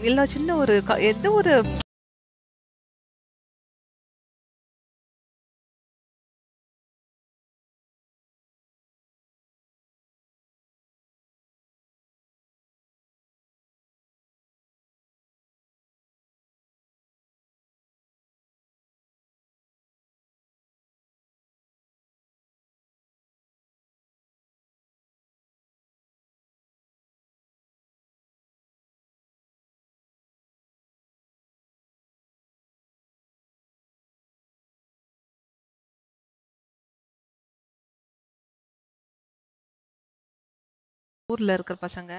இல்ல சின்ன ஒரு க- எந்த ஒரு ஊர்ல இருக்கிற பசங்க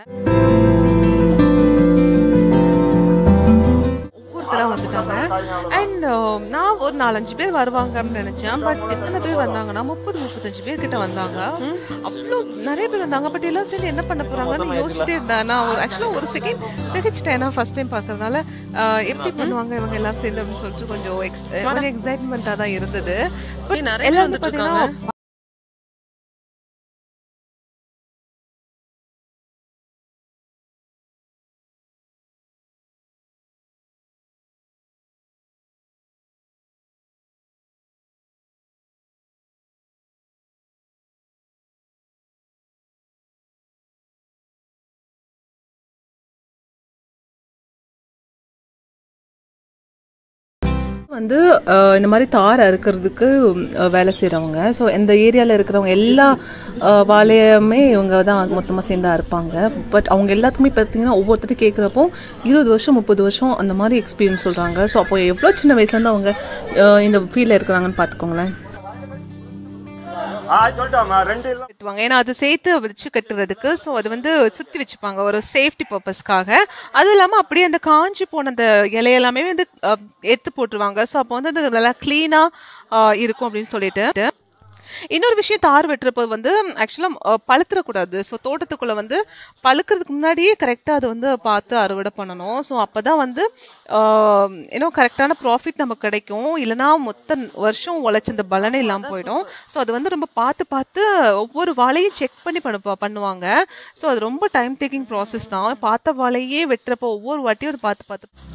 ஒவ்வொருத்தரா வந்துட்டாங்க அண்ட் நான் ஒரு நாலஞ்சு பேர் வருவாங்கன்னு நினைச்சேன் பட் எத்தனை பேர் வந்தாங்கன்னா முப்பது முப்பத்தஞ்சு பேர் கிட்ட வந்தாங்க அவ்வளோ நிறைய பேர் வந்தாங்க பட் எல்லாம் சேர்ந்து என்ன பண்ண போறாங்கன்னு யோசிச்சுட்டே இருந்தேன் நான் ஒரு ஆக்சுவலா ஒரு செகண்ட் திகச்சிட்டேன் ஏன்னா ஃபர்ஸ்ட் டைம் பார்க்கறதுனால ஆஹ், எப்படி பண்ணுவாங்க இவங்க எல்லாரும் சேர்ந்து அப்படின்னு சொல்லிட்டு கொஞ்சம் ex- கொஞ்சம் எக்ஸைட்மெண்ட்டாக தான் இருந்தது பட் நிறைய பேர் எல்லாம் வந்து வந்துட்டு பாத்தீங்கன்னா இருக்காங்க வந்து அஹ், இந்த மாதிரி தார் அறுக்கிறதுக்கு அஹ், வேலை செய்கிறவங்க ஸோ இந்த ஏரியாவில் இருக்கிறவங்க எல்லா அஹ், வாழையுமே இவங்க தான் மொத்தமாக சேர்ந்து அறுப்பாங்க பட் அவங்க எல்லாத்துக்குமே பார்த்தீங்கன்னா ஒவ்வொருத்தரும் கேட்குறப்போ இருபது வருஷம் முப்பது வருஷம் அந்த மாதிரி எக்ஸ்பீரியன்ஸ் சொல்கிறாங்க ஸோ அப்போ எவ்வளோ சின்ன வயசுலேருந்து அவங்க அஹ், இந்த ஃபீல்டில் இருக்கிறாங்கன்னு பார்த்துக்கோங்களேன் ஆ சொல்லிட்டோம்மா ரெண்டு இல்ல கட்டுவாங்க ஏன்னா அது சேர்த்து வச்சு கட்டுறதுக்கு ஸோ அது வந்து சுத்தி வச்சுப்பாங்க ஒரு சேஃப்டி பர்பஸ்க்காக அது இல்லாம அப்படியே அந்த காஞ்சி போன அந்த இலையெல்லாமே வந்து அஹ், எடுத்து போட்டுருவாங்க ஸோ அப்போ வந்து அது நல்லா கிளீனா இருக்கும் அப்படின்னு சொல்லிட்டு இன்னொரு விஷயம் தார் வெட்டுறப்போ வந்து ஆக்சுவலாக பழுத்துறக்கூடாது ஸோ தோட்டத்துக்குள்ளே வந்து பழுக்கிறதுக்கு முன்னாடியே கரெக்டாக அதை வந்து பார்த்து அறுவடை பண்ணணும் ஸோ அப்போ தான் வந்து இன்னும் கரெக்டான ப்ராஃபிட் நமக்கு கிடைக்கும் இல்லைனா மொத்த வருஷம் உழைச்ச இந்த பலனே இல்லாமல் போயிடும் ஸோ அது வந்து ரொம்ப பார்த்து பார்த்து ஒவ்வொரு வாழையும் செக் பண்ணி பண்ண பண்ணுவாங்க ஸோ அது ரொம்ப டைம் டேக்கிங் ப்ராசஸ் தான் பார்த்த வாழையே வெட்டுறப்போ ஒவ்வொரு வாட்டியும் அதை பார்த்து பார்த்து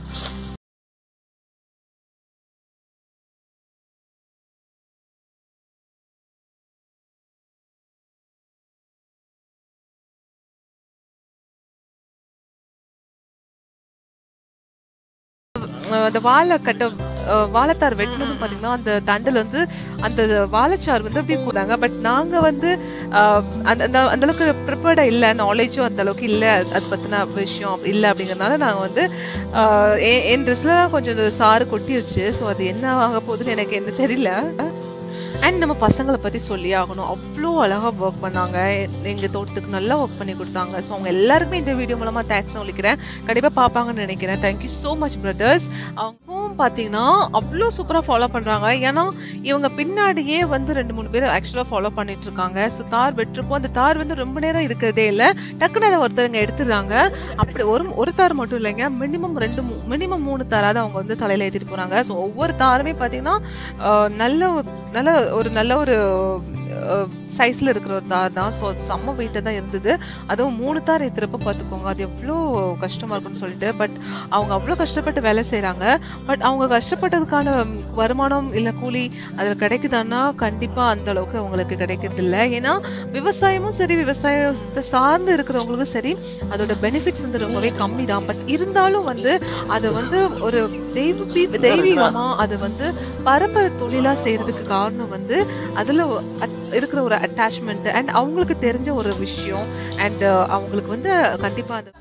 அஹ் அந்த வாழை கட்ட அஹ் வாழைத்தார் வெட்டினதும் பார்த்தீங்கன்னா அந்த தண்டில் வந்து அந்த வாழைச்சாறு வந்து அப்படி போட்டாங்க பட் நாங்கள் வந்து அஹ், அந்த அந்த அந்த அளவுக்கு ப்ரிப்பேர்டாக இல்லை நாலேஜும் அந்த அளவுக்கு இல்லை அது பற்றின விஷயம் இல்லை அப்படிங்கறதுனால நாங்கள் வந்து அஹ், என் என் ட்ரெஸ்லாம் கொஞ்சம் இந்த சாறு கொட்டிருச்சு ஸோ அது என்ன ஆக போகுதுன்னு எனக்கு என்ன தெரியல அண்ட் நம்ம பசங்களை பற்றி சொல்லி ஆகணும் அவ்வளோ அழகாக ஒர்க் பண்ணாங்க எங்கள் தோட்டத்துக்கு நல்லா ஒர்க் பண்ணி கொடுத்தாங்க ஸோ அவங்க எல்லாருக்குமே இந்த வீடியோ மூலமாக தேங்க்ஸ் சொல்லிக்கிறேன் கண்டிப்பாக பார்ப்பாங்கன்னு நினைக்கிறேன் தேங்க்யூ ஸோ மச் பிரதர்ஸ் அவங்களும் பார்த்தீங்கன்னா அவ்வளோ சூப்பராக ஃபாலோ பண்ணுறாங்க ஏன்னா இவங்க பின்னாடியே வந்து ரெண்டு மூணு பேர் ஆக்சுவலாக ஃபாலோ பண்ணிட்டு இருக்காங்க ஸோ தார் வெட்டிருப்போம் அந்த தார் வந்து ரொம்ப நேரம் இருக்கிறதே இல்லை டக்குன்னு அதை ஒருத்தருங்க எடுத்துடுறாங்க அப்படி ஒரு ஒரு தார் மட்டும் இல்லைங்க மினிமம் ரெண்டு மினிமம் மூணு தாராவது அவங்க வந்து தலையில் ஏற்றிட்டு போகிறாங்க ஸோ ஒவ்வொரு தாருமே பார்த்தீங்கன்னா ஆஹ், நல்ல ஒரு- நல்ல ஒரு நல்ல ஒரு சைஸில் இருக்கிற ஒரு தார் தான் ஸோ செம்ம வெயிட்டாக தான் இருந்தது அதுவும் மூணு தார் ஏற்றுறப்ப பார்த்துக்கோங்க அது எவ்வளோ கஷ்டமாக இருக்கும்னு சொல்லிட்டு பட் அவங்க அவ்வளோ கஷ்டப்பட்டு வேலை செய்கிறாங்க பட் அவங்க கஷ்டப்பட்டதுக்கான வருமானம் இல்லை கூலி அதில் கிடைக்குதான்னா கண்டிப்பாக அந்த அளவுக்கு அவங்களுக்கு கிடைக்கிறது இல்லை ஏன்னா விவசாயமும் சரி விவசாயத்தை சார்ந்து இருக்கிறவங்களுக்கும் சரி அதோட பெனிஃபிட்ஸ் வந்து ரொம்பவே கம்மி தான் பட் இருந்தாலும் வந்து அதை வந்து ஒரு தெய்வ தெய்வீகமா அதை வந்து பரம்பரை தொழிலா செய்யறதுக்கு காரணம் வந்து அதுல ஒ- at- இருக்கிற ஒரு அட்டாச்மெண்ட் அண்ட் அவங்களுக்கு தெரிஞ்ச ஒரு விஷயம் அண்ட் அவங்களுக்கு வந்து கண்டிப்பா அது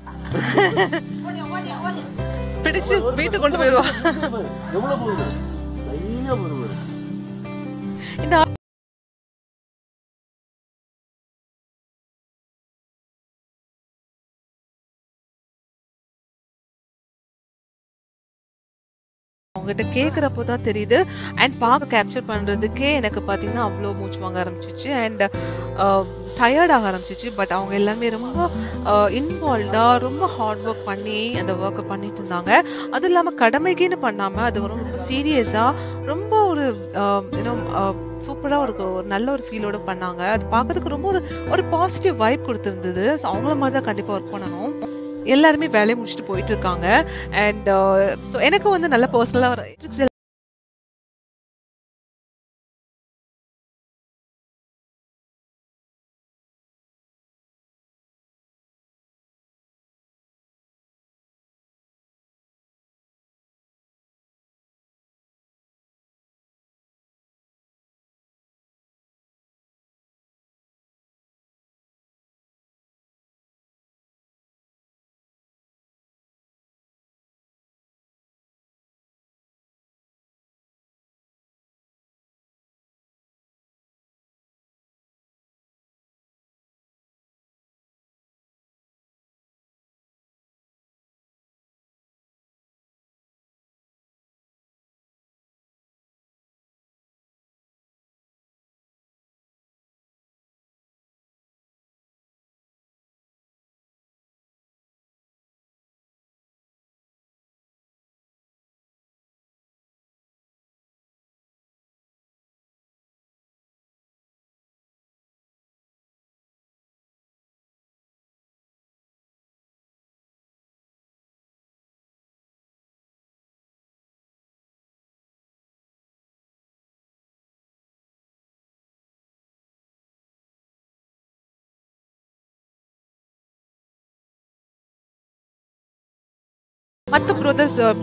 பிடிச்சு வீட்டுக்கு கொண்டு போயிடுவா எவ்வளவு போகுது நிறைய போகுது இந்த அவங்ககிட்ட கேட்குறப்போ தான் தெரியுது அண்ட் பார்க்க கேப்சர் பண்ணுறதுக்கே எனக்கு பார்த்தீங்கன்னா அவ்வளோ மூச்சு வாங்க ஆரம்பிச்சிச்சு அண்ட் டயர்ட் ஆக ஆரம்பிச்சிச்சு பட் அவங்க எல்லாமே ரொம்ப இன்வால்வ்டாக ரொம்ப ஹார்ட் ஒர்க் பண்ணி அந்த ஒர்க்கை பண்ணிட்டு இருந்தாங்க அது இல்லாமல் கடமைக்குன்னு பண்ணாமல் அது ரொம்ப ரொம்ப சீரியஸாக ரொம்ப ஒரு இன்னும் சூப்பராக ஒரு ஒரு நல்ல ஒரு ஃபீலோட பண்ணாங்க அது பார்க்கறதுக்கு ரொம்ப ஒரு ஒரு பாசிட்டிவ் வைப் கொடுத்துருந்தது ஸோ அவங்கள மாதிரி தான் கண்டிப்பாக ஒர்க் பண்ணணும் எல்லாருமே வேலையை முடிச்சுட்டு போயிட்டு இருக்காங்க அண்ட் ஸோ எனக்கு வந்து நல்ல பர்சனலாக ஒரு tricks மற்ற ப்ரொதர்ஸ்